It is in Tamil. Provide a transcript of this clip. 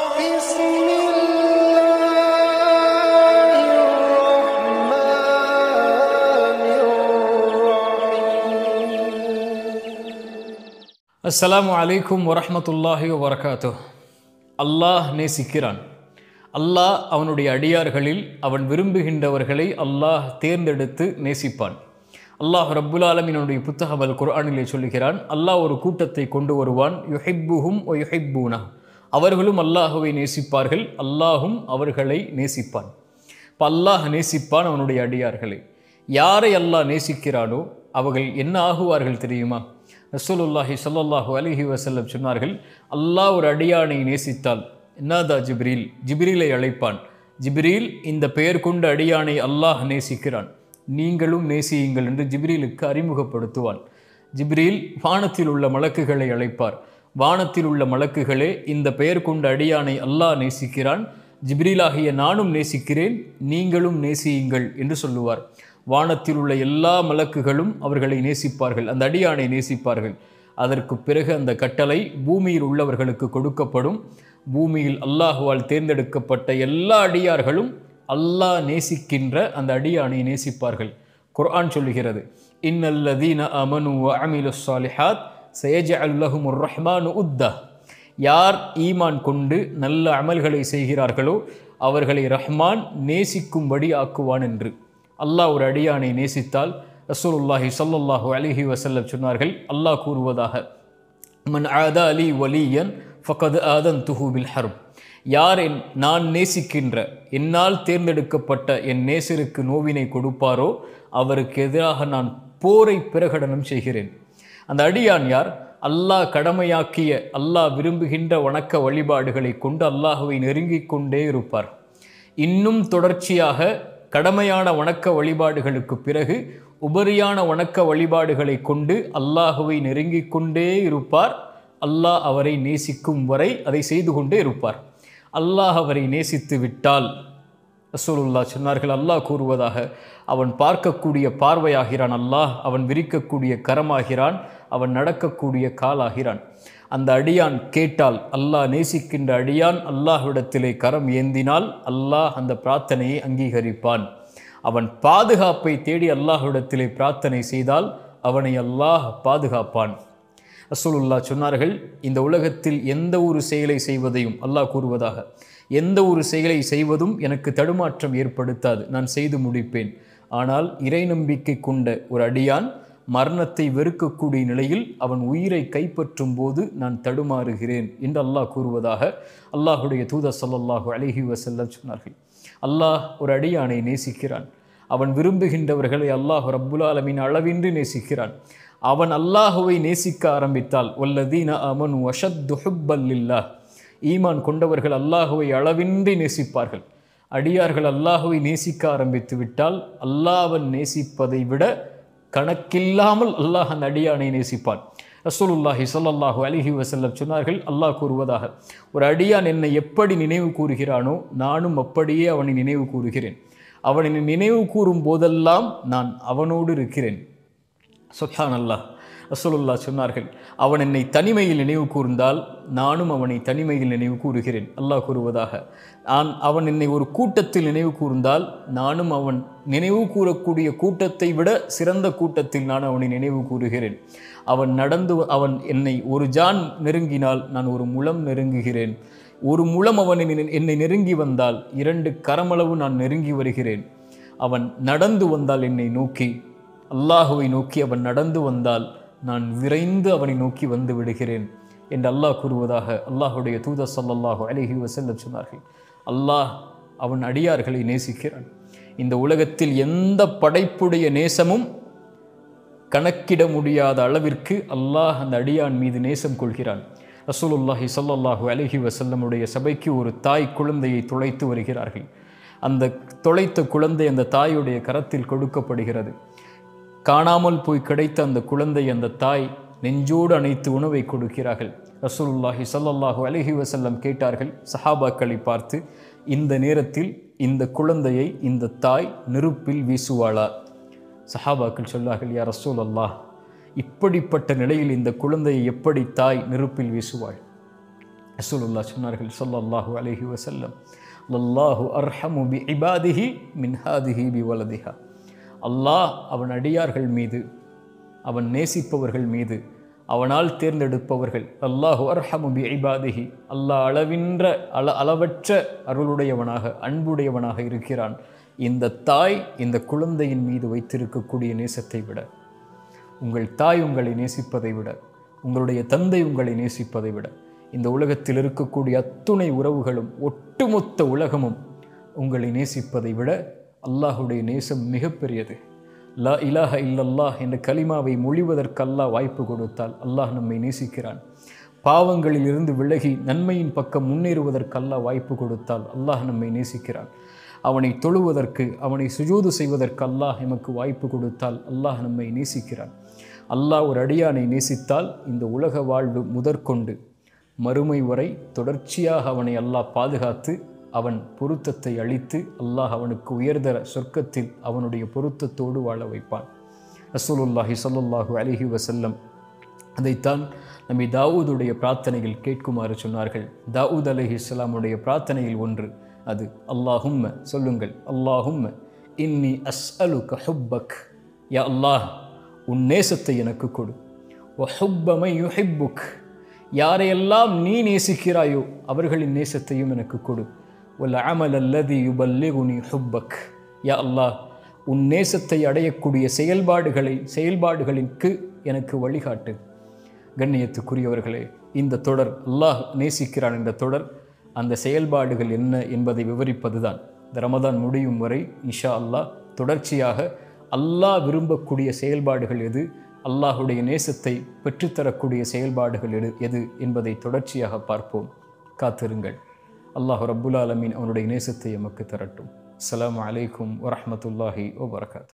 بسم الله الرحمن الرحيم அஸ்ஸலாமு அலைக்கும் வரஹ்மத்துல்லாஹி வபரகாத்து அல்லாஹ் நேசிக்கிறான் அல்லாஹ் அவனுடைய அடியார்களில் அவன் விரும்புகின்றவர்களை அல்லாஹ் தேர்ந்தெடுத்து நேசிப்பான் அல்லாஹ் ரப்புல் ஆலமீனுடைய புத்தகம் அல் குர்ஆனிலே சொல்லுகிறான் அல்லாஹ் ஒரு கூட்டத்தை கொண்டு வருவான் யுஹிப்புஹும் ஒ யுஹிப்பூனா அவர்களும் அல்லாஹுவை நேசிப்பார்கள் அல்லாஹும் அவர்களை நேசிப்பான் இப்போ அல்லாஹ் நேசிப்பான் அவனுடைய அடியார்களை யாரை அல்லாஹ் நேசிக்கிறானோ அவர்கள் என்ன ஆகுவார்கள் தெரியுமா ரசூலுல்லாஹி ஸல்லல்லாஹு அலைஹி வஸல்லம் சொன்னார்கள் அல்லாஹ் ஒரு அடியானை நேசித்தால் என்னதா ஜிப்ரீல் ஜிப்ரீலை அழைப்பான் ஜிப்ரீல் இந்த பெயர் கொண்ட அடியானை அல்லாஹ் நேசிக்கிறான் நீங்களும் நேசியுங்கள் என்று ஜிப்ரீலுக்கு அறிமுகப்படுத்துவான் ஜிப்ரீல் வானத்தில் உள்ள மலக்குகளை அழைப்பார் வானத்தில் உள்ள மலக்குகளே இந்த பெயர் கொண்ட அடியானை அல்லாஹ் நேசிக்கிறான் ஜிப்ரீலாகிய நானும் நேசிக்கிறேன் நீங்களும் நேசியுங்கள் என்று சொல்லுவார் வானத்தில் உள்ள எல்லா மலக்குகளும் அவர்களை நேசிப்பார்கள் அந்த அடியானை நேசிப்பார்கள் அதற்கு பிறகு அந்த கட்டளை பூமியில் உள்ளவர்களுக்கு கொடுக்கப்படும் பூமியில் அல்லாஹுவால் தேர்ந்தெடுக்கப்பட்ட எல்லா அடியார்களும் அல்லாஹ் நேசிக்கின்ற அந்த அடியானை நேசிப்பார்கள் குர்ஆன் சொல்லுகிறது இன்னல்லதீன அமனு வ அமிலு சாலிஹாத் சயஜஅல் லஹுமுர் ரஹ்மானு உத்தா யார் ஈமான் கொண்டு நல்ல அமல்களை செய்கிறார்களோ அவர்களை ரஹ்மான் நேசிக்கும்படி ஆக்குவான் என்று அல்லாஹ் ஒரு அடியானை நேசித்தால் ரசூலுல்லாஹி ஸல்லல்லாஹு அலைஹி வஸல்லம் சொன்னார்கள் அல்லாஹ் கூறுவதாக மன் ஆதா அலி வலியன் ஃபகத் ஆதன் துஹு பில் ஹர்ப் யார் என் நான் நேசிக்கின்ற என்னால் தேர்ந்தெடுக்கப்பட்ட என் நேசருக்கு நோவினை கொடுப்பாரோ அவருக்கு எதிராக நான் போரை பிரகடனம் செய்கிறேன் அந்த அடியான் யார் அல்லாஹ் கடமையாக்கிய அல்லாஹ் விரும்புகின்ற வணக்க வழிபாடுகளை கொண்டு அல்லாஹுவை நெருங்கிக் கொண்டே இருப்பார் இன்னும் தொடர்ச்சியாக கடமையான வணக்க வழிபாடுகளுக்கு பிறகு உபரியான வணக்க வழிபாடுகளை கொண்டு அல்லாஹுவை நெருங்கிக் கொண்டே இருப்பார் அல்லாஹ் அவரை நேசிக்கும் வரை அதை செய்து கொண்டே இருப்பார் அல்லாஹ் அவரை நேசித்து விட்டால் ரசூலுல்லா சொன்னார்கள் அல்லாஹ் கூறுவதாக அவன் பார்க்கக்கூடிய பார்வையாகிறான் அல்லாஹ் அவன் விரிக்கக்கூடிய கரமாகிறான் அவன் நடக்கக்கூடிய காலாகிறான் அந்த அடியான் கேட்டால் அல்லாஹ் நேசிக்கின்ற அடியான் அல்லாஹ்விடத்திலே கரம் ஏந்தினால் அல்லாஹ் அந்த பிரார்த்தனையை அங்கீகரிப்பான் அவன் பாதுகாப்பை தேடி அல்லாஹ்விடத்திலே பிரார்த்தனை செய்தால் அவனை அல்லாஹ் பாதுகாப்பான் ரசூலுல்லா சொன்னார்கள் இந்த உலகத்தில் எந்த ஒரு செயலை செய்வதையும் அல்லாஹ் கூறுவதாக எந்த ஒரு செயலை செய்வதும் எனக்கு தடுமாற்றம் ஏற்படுத்தாது நான் செய்து முடிப்பேன் ஆனால் இறை நம்பிக்கை கொண்ட ஒரு அடியான் மரணத்தை வெறுக்கக்கூடிய நிலையில் அவன் உயிரை கைப்பற்றும் போது நான் தடுமாறுகிறேன் என்று அல்லாஹ் கூறுவதாக அல்லாஹுடைய தூத ஸல்லல்லாஹு அலைஹி வஸல்லம் சொன்னார்கள் அல்லாஹ் ஒரு அடியானை நேசிக்கிறான் அவன் விரும்புகின்றவர்களை அல்லாஹ் ரப்புல் ஆலமீன் அளவின்றி நேசிக்கிறான் அவன் அல்லாஹுவை நேசிக்க ஆரம்பித்தால் வல்லதீன அமனு அஷத்து ஹுப்பல்லில்லாஹ் ஈமான் கொண்டவர்கள் அல்லாஹுவை அளவின்றி நேசிப்பார்கள் அடியார்கள் அல்லாஹுவை நேசிக்க ஆரம்பித்து விட்டால் அல்லாஹ்வன் நேசிப்பதை விட கணக்கில்லாமல் அல்லாஹ் அந்த அடியானை நேசிப்பான் ரசூலுல்லாஹி ஸல்லல்லாஹு அலைஹி வஸல்லம் சொன்னார்கள் அல்லாஹ் கூறுவதாக ஒரு அடியான் என்னை எப்படி நினைவு கூறுகிறானோ நானும் அப்படியே அவனை நினைவு கூறுகிறேன் அவனை நினைவு கூறும் போதெல்லாம் நான் அவனோடு இருக்கிறேன் சுல்தான் அல்லாஹ் ரசூலுல்லா சொன்னார்கள் அவன் என்னை தனிமையில் நினைவு கூர்ந்தால் நானும் அவனை தனிமையில் நினைவு கூறுகிறேன் அல்லாஹ் கூறுவதாக நான் அவன் என்னை ஒரு கூட்டத்தில் நினைவு கூர்ந்தால் நானும் அவன் நினைவு கூறக்கூடிய கூட்டத்தை விட சிறந்த கூட்டத்தில் நான் அவனை நினைவு கூறுகிறேன் அவன் நடந்து அவன் என்னை ஒரு ஜான் நெருங்கினால் நான் ஒரு முழம் நெருங்குகிறேன் ஒரு முழம் அவன் என்னை நெருங்கி வந்தால் இரண்டு கரமளவு நான் நெருங்கி வருகிறேன் அவன் நடந்து வந்தால் என்னை நோக்கி அல்லாஹுவை நோக்கி அவன் நடந்து வந்தால் நான் விரைந்து அவனை நோக்கி வந்து விடுகிறேன் என்று அல்லாஹ் கூறுவதாக அல்லாஹுடைய தூத ஸல்லல்லாஹு அலைஹி வஸல்லம் சொன்னார்கள் அல்லாஹ் அவன் அடியார்களை நேசிக்கிறான் இந்த உலகத்தில் எந்த படைப்புடைய நேசமும் கணக்கிட முடியாத அளவிற்கு அல்லாஹ் அந்த அடியான் மீது நேசம் கொள்கிறான் ரசூலுல்லாஹி ஸல்லல்லாஹு அலைஹி வஸல்லமுடைய சபைக்கு ஒரு தாய் குழந்தையை துளைத்து வருகிறார்கள் அந்த தொலைத்த குழந்தை அந்த தாயுடைய கரத்தில் கொடுக்கப்படுகிறது காணாமல் போய் கிடைத்த அந்த குழந்தை அந்த தாய் நெஞ்சோடு அணைத்து உணவை கொடுக்கிறார்கள் ரசூலுல்லாஹி ஸல்லல்லாஹு அலைஹி வஸல்லம் கேட்டார்கள் சஹாபாக்களை பார்த்து இந்த நேரத்தில் இந்த குழந்தையை இந்த தாய் நெருப்பில் வீசுவாளா சஹாபாக்கள் சொன்னார்கள் யா ரசூல் அல்லாஹ் இப்படிப்பட்ட நிலையில் இந்த குழந்தையை எப்படி தாய் நெருப்பில் வீசுவாள் ரசூலுல்லாஹ் சொன்னார்கள் ஸல்லல்லாஹு அலைஹி வஸல்லம் லல்லாஹு அர்ஹமு பி இபாதிஹி மின் ஹாதிஹி பி வலதிஹா அல்லாஹ் அவன் அடியார்கள் மீது அவன் நேசிப்பவர்கள் மீது அவனால் தேர்ந்தெடுப்பவர்கள் அல்லாஹு அர்ஹமு பி இபாதிஹி அல்லாஹ் அளவின்ற அள அளவற்ற அருளுடையவனாக அன்புடையவனாக இருக்கிறான் இந்த தாய் இந்த குழந்தையின் மீது வைத்திருக்கக்கூடிய நேசத்தை விட உங்கள் தாய் உங்களை நேசிப்பதை விட உங்களுடைய தந்தை உங்களை நேசிப்பதை விட இந்த உலகத்தில் இருக்கக்கூடிய அத்துணை உறவுகளும் ஒட்டுமொத்த உலகமும் உங்களை நேசிப்பதை விட அல்லாஹுடைய நேசம் மிகப்பெரியது லா இலாஹ இல்லல்லாஹ் என்ற கலிமாவை மொழிவதற்கு அல்லாஹ் வாய்ப்பு கொடுத்தால் அல்லாஹ் நம்மை நேசிக்கிறான் பாவங்களில் இருந்து விலகி நன்மையின் பக்கம் முன்னேறுவதற்கு அல்லாஹ் வாய்ப்பு கொடுத்தால் அல்லாஹ் நம்மை நேசிக்கிறான் அவனை தொழுவதற்கு அவனை சுஜூது செய்வதற்கு அல்லாஹ் எமக்கு வாய்ப்பு கொடுத்தால் அல்லாஹ் நம்மை நேசிக்கிறான் அல்லாஹ் ஒரு அடியானை நேசித்தால் இந்த உலக வாழ்வு முதற்கொண்டு மறுமை வரை தொடர்ச்சியாக அவனை அல்லாஹ் பாதுகாத்து அவன் பொருத்தத்தை அளித்து அல்லாஹ் அவனுக்கு உயர்தர சொர்க்கத்தில் அவனுடைய பொருத்தத்தோடு வாழ வைப்பான் ரசூலுல்லாஹி ஸல்லல்லாஹு அலைஹி வஸல்லம் அதைத்தான் நம்மை தாவூதுடைய பிரார்த்தனையில் கேட்குமாறு சொன்னார்கள் தாவூத் அலைஹி இஸ்லாமுடைய பிரார்த்தனையில் ஒன்று அது அல்லாஹும்ம சொல்லுங்கள் அல்லாஹும்ம இன்னி அஸ்அலுக ஹுப்பக் யா அல்லாஹ் உன் நேசத்தை எனக்கு கொடு ஒஹுப்பமை யுஹிப்புக் யாரையெல்லாம் நீ நேசிக்கிறாயோ அவர்களின் நேசத்தையும் எனக்கு கொடு ஒல் அமல் அல்லதி யுபல்லிகுனி ஹுப்பக் யா அல்லாஹ் உன் நேசத்தை அடையக்கூடிய செயல்பாடுகளை செயல்பாடுகளிற்கு எனக்கு வழிகாட்டு கண்ணியத்துக்குரியவர்களே இந்த தொடர் அல்லாஹ் நேசிக்கிறான் என்ற தொடர் அந்த செயல்பாடுகள் என்ன என்பதை விவரிப்பதுதான் இந்த ரமதான் முடியும் வரை இன்ஷா அல்லாஹ் தொடர்ச்சியாக அல்லாஹ் விரும்பக்கூடிய செயல்பாடுகள் எது அல்லாஹுடைய நேசத்தை பெற்றுத்தரக்கூடிய செயல்பாடுகள் எது எது என்பதை தொடர்ச்சியாக பார்ப்போம் காத்திருங்கள் அல்லாஹ் ரப்புல் ஆலமீன் அவனுடைய நேசத்தை எமக்கு தரட்டும் அஸ்ஸலாமு அலைக்கும் வரஹ்மத்துல்லாஹி வபரகாத்